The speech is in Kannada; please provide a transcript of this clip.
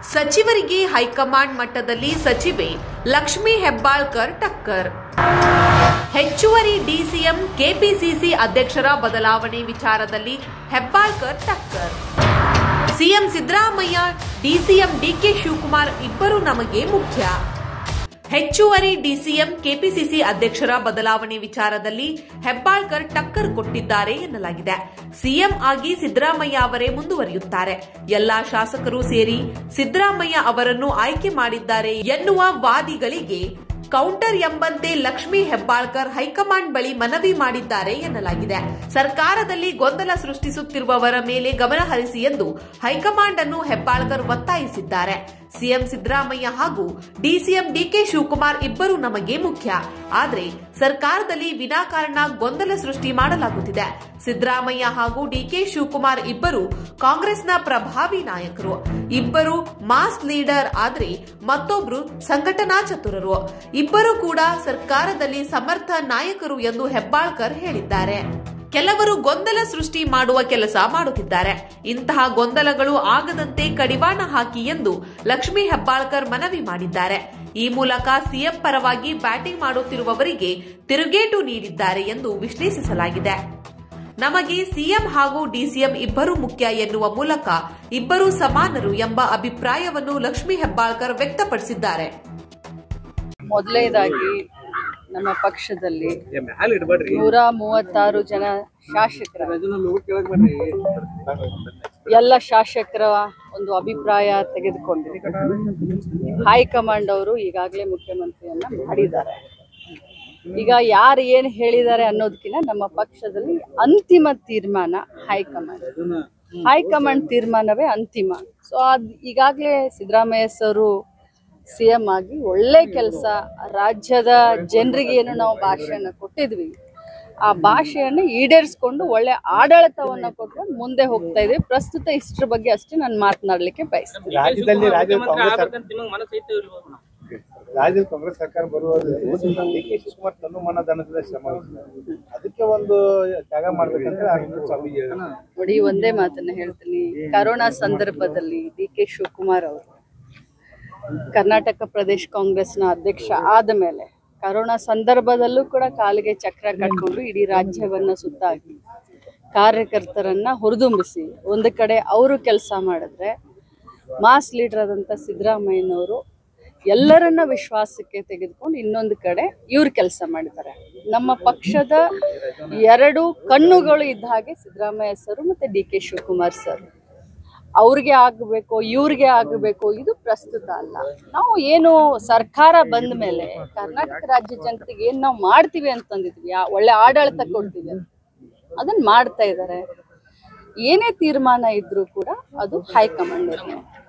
ಸಚಿವರಿಗೆ ಹೈಕಮಾಂಡ್ ಮಟ್ಟದಲ್ಲಿ ಸಚಿವೆ ಲಕ್ಷ್ಮೀ ಹೆಬ್ಬಾಳ್ಕರ್ ಟಕ್ಕರ್ ಹೆಚ್ಚುವರಿ ಡಿಸಿಎಂ ಕೆಪಿಸಿಸಿ ಅಧ್ಯಕ್ಷರ ಬದಲಾವಣೆ ವಿಚಾರದಲ್ಲಿ ಹೆಬ್ಬಾಳ್ಕರ್ ಟಕ್ಕರ್ CM Siddaramaiah DCM DK Shivakumar ಇಬ್ಬರು ನಮಗೆ ಮುಖ್ಯ ಹೆಚ್ಚುವರಿ ಡಿಸಿಎಂ ಕೆಪಿಸಿಸಿ ಅಧ್ಯಕ್ಷರ ಬದಲಾವಣೆ ವಿಚಾರದಲ್ಲಿ ಹೆಬ್ಬಾಳ್ಕರ್ ಟಕ್ಕರ್ ಕೊಟ್ಟಿದ್ದಾರೆ ಎನ್ನಲಾಗಿದೆ ಸಿಎಂ ಆಗಿ ಸಿದ್ದರಾಮಯ್ಯ ಅವರೇ ಮುಂದುವರಿಯುತ್ತಾರೆ ಎಲ್ಲಾ ಶಾಸಕರು ಸೇರಿ ಸಿದ್ದರಾಮಯ್ಯ ಅವರನ್ನು ಆಯ್ಕೆ ಮಾಡಿದ್ದಾರೆ ಎನ್ನುವ ವಾದಿಗಳಿಗೆ ಕೌಂಟರ್ ಎಂಬಂತೆ ಲಕ್ಷ್ಮೀ ಹೆಬ್ಬಾಳ್ಕರ್ ಹೈಕಮಾಂಡ್ ಬಳಿ ಮನವಿ ಮಾಡಿದ್ದಾರೆ ಎನ್ನಲಾಗಿದೆ ಸರ್ಕಾರದಲ್ಲಿ ಗೊಂದಲ ಸೃಷ್ಟಿಸುತ್ತಿರುವವರ ಮೇಲೆ ಗಮನ ಹರಿಸಿ ಎಂದು ಹೈಕಮಾಂಡ್ ಅನ್ನು ಹೆಬ್ಬಾಳ್ಕರ್ ಒತ್ತಾಯಿಸಿದ್ದಾರೆ ಸಿಎಂ ಸಿದ್ದರಾಮಯ್ಯ ಹಾಗೂ ಡಿಸಿಎಂ ಡಿಕೆ ಶಿವಕುಮಾರ್ ಇಬ್ಬರು ನಮಗೆ ಮುಖ್ಯ ಆದ್ರೆ ಸರ್ಕಾರದಲ್ಲಿ ವಿನಾಕಾರಣ ಗೊಂದಲ ಸೃಷ್ಟಿ ಮಾಡಲಾಗುತ್ತಿದೆ ಸಿದ್ದರಾಮಯ್ಯ ಹಾಗೂ ಡಿಕೆ ಶಿವಕುಮಾರ್ ಇಬ್ಬರು ಕಾಂಗ್ರೆಸ್ನ ಪ್ರಭಾವಿ ನಾಯಕರು ಇಬ್ಬರು ಮಾಸ್ ಲೀಡರ್ ಆದ್ರೆ ಮತ್ತೊಬ್ರು ಸಂಘಟನಾ ಚತುರರು ಇಬ್ಬರು ಕೂಡ ಸರ್ಕಾರದಲ್ಲಿ ಸಮರ್ಥ ನಾಯಕರು ಎಂದು ಹೆಬ್ಬಾಳ್ಕರ್ ಹೇಳಿದ್ದಾರೆ ಕೆಲವರು ಗೊಂದಲ ಸೃಷ್ಟಿ ಮಾಡುವ ಕೆಲಸ ಮಾಡುತ್ತಿದ್ದಾರೆ ಇಂತಹ ಗೊಂದಲಗಳು ಆಗದಂತೆ ಕಡಿವಾಣ ಹಾಕಿ ಎಂದು ಲಕ್ಷ್ಮೀ ಹೆಬ್ಬಾಳ್ಕರ್ ಮನವಿ ಮಾಡಿದ್ದಾರೆ ಈ ಮೂಲಕ ಸಿಎಂ ಪರವಾಗಿ ಬ್ಯಾಟಿಂಗ್ ಮಾಡುತ್ತಿರುವವರಿಗೆ ತಿರುಗೇಟು ನೀಡಿದ್ದಾರೆ ಎಂದು ವಿಶ್ಲೇಷಿಸಲಾಗಿದೆ ನಮಗೆ ಸಿಎಂ ಹಾಗೂ ಡಿಸಿಎಂ ಇಬ್ಬರು ಮುಖ್ಯ ಎನ್ನುವ ಮೂಲಕ ಇಬ್ಬರು ಸಮಾನರು ಎಂಬ ಅಭಿಪ್ರಾಯವನ್ನು ಲಕ್ಷ್ಮೀ ಹೆಬ್ಬಾಳ್ಕರ್ ವ್ಯಕ್ತಪಡಿಸಿದ್ದಾರೆ ಮೊದಲನೇದಾಗಿ ನಮ್ಮ ಪಕ್ಷದಲ್ಲಿ ಏ, ಮ್ಯಾಲ್ ಇಡ್ಬೇಡ್ರಿ ನೂರ ಮೂವತ್ತಾರು ಜನ ಶಾಸಕರ ಎಲ್ಲ ಶಾಸಕರ ಒಂದು ಅಭಿಪ್ರಾಯ ತೆಗೆದುಕೊಂಡು ಹೈಕಮಾಂಡ್ ಅವರು ಈಗಾಗಲೇ ಮುಖ್ಯಮಂತ್ರಿಯನ್ನ ಮಾಡಿದ್ದಾರೆ ಈಗ ಯಾರು ಏನು ಹೇಳಿದ್ದಾರೆ ಅನ್ನೋದಕ್ಕಿಂತ ನಮ್ಮ ಪಕ್ಷದಲ್ಲಿ ಅಂತಿಮ ತೀರ್ಮಾನ ಹೈಕಮಾಂಡ್ ಹೈಕಮಾಂಡ್ ತೀರ್ಮಾನವೇ ಅಂತಿಮ ಸೊ ಅದು ಈಗಾಗಲೇ ಸಿದ್ದರಾಮಯ್ಯ ಸರು ಸಿ ಎಂ ಆಗಿ ಒಳ್ಳೆ ಕೆಲಸ ರಾಜ್ಯದ ಜನರಿಗೆ ಏನು ನಾವು ಭಾಷೆಯನ್ನು ಕೊಟ್ಟಿದ್ವಿ ಆ ಭಾಷೆಯನ್ನು ಈಡೇರಿಸ್ಕೊಂಡು ಒಳ್ಳೆ ಆಡಳಿತವನ್ನು ಕೊಟ್ಕೊಂಡು ಮುಂದೆ ಹೋಗ್ತಾ ಇದ್ವಿ ಪ್ರಸ್ತುತ ಇಷ್ಟರ ಬಗ್ಗೆ ಅಷ್ಟೇ ನಾನು ಮಾತನಾಡಲಿಕ್ಕೆ ಬಯಸ್ತೀನಿ ರಾಜ್ಯದಲ್ಲಿ ರಾಜ್ಯ ಕಾಂಗ್ರೆಸ್ ಸರ್- ನಿಮಗೆ ಮನಸ್ಸು ಐತೆ ಇಲ್ವೋ? ರಾಜ್ಯದ ಕಾಂಗ್ರೆಸ್ ಸರ್ಕಾರ ಬರುವುದರಲ್ಲಿ ಡಿ ಕೆ ಶಿವಕುಮಾರ್ ತನುಮಾನಧನದ ಶ್ರಮ ವಹಿಸಿದ್ದಾರೆ. ಅದಕ್ಕೆ ಒಂದು ತ್ಯಾಗ ಮಾಡ್ಬೇಕಂದ್ರೆ ಅರ್ಜುನ್ ಸ್ವಾಮಿ ನೋಡಿ ಒಂದೇ ಮಾತನ್ನ ಹೇಳ್ತೀನಿ ಕರೋನಾ ಸಂದರ್ಭದಲ್ಲಿ ಡಿ ಕೆ ಶಿವಕುಮಾರ್ ಅವರು ಕರ್ನಾಟಕ ಪ್ರದೇಶ ಕಾಂಗ್ರೆಸ್ನ ಅಧ್ಯಕ್ಷ ಆದ ಮೇಲೆ ಕರೋನಾ ಸಂದರ್ಭದಲ್ಲೂ ಕೂಡ ಕಾಲಿಗೆ ಚಕ್ರ ಕಟ್ಕೊಂಡು ಇಡೀ ರಾಜ್ಯವನ್ನ ಸುತ್ತಾಕಿ ಕಾರ್ಯಕರ್ತರನ್ನ ಹುರಿದುಂಬಿಸಿ ಒಂದು ಕಡೆ ಅವರು ಕೆಲಸ ಮಾಡಿದ್ರೆ ಮಾಸ್ ಲೀಡರ್ ಆದಂಥ ಸಿದ್ದರಾಮಯ್ಯನವರು ಎಲ್ಲರನ್ನ ವಿಶ್ವಾಸಕ್ಕೆ ತೆಗೆದುಕೊಂಡು ಇನ್ನೊಂದು ಕಡೆ ಇವ್ರು ಕೆಲಸ ಮಾಡಿದ್ದಾರೆ ನಮ್ಮ ಪಕ್ಷದ ಎರಡು ಕಣ್ಣುಗಳು ಇದ್ದ ಹಾಗೆ ಸಿದ್ದರಾಮಯ್ಯ ಸರ್ ಮತ್ತೆ ಡಿ ಕೆ ಶಿವಕುಮಾರ್ ಸರ್ ಅವ್ರಿಗೆ ಆಗಬೇಕು ಇವ್ರಿಗೆ ಆಗಬೇಕು ಇದು ಪ್ರಸ್ತುತ ಅಲ್ಲ ನಾವು ಏನು ಸರ್ಕಾರ ಬಂದ ಮೇಲೆ ಕರ್ನಾಟಕ ರಾಜ್ಯ ಜನತೆಗೆ ಏನು ನಾವು ಮಾಡ್ತೀವಿ ಅಂತಂದಿದ್ವಿ ಆ ಒಳ್ಳೆ ಆಡಳಿತ ಕೊಡ್ತೀವಿ ಅಂತ. ಅದನ್ನ ಮಾಡ್ತಾ ಇದ್ದಾರೆ ಏನೇ ತೀರ್ಮಾನ ಇದ್ರೂ ಕೂಡ ಅದು ಹೈಕಮಾಂಡ್ ನಿರ್ಣಯ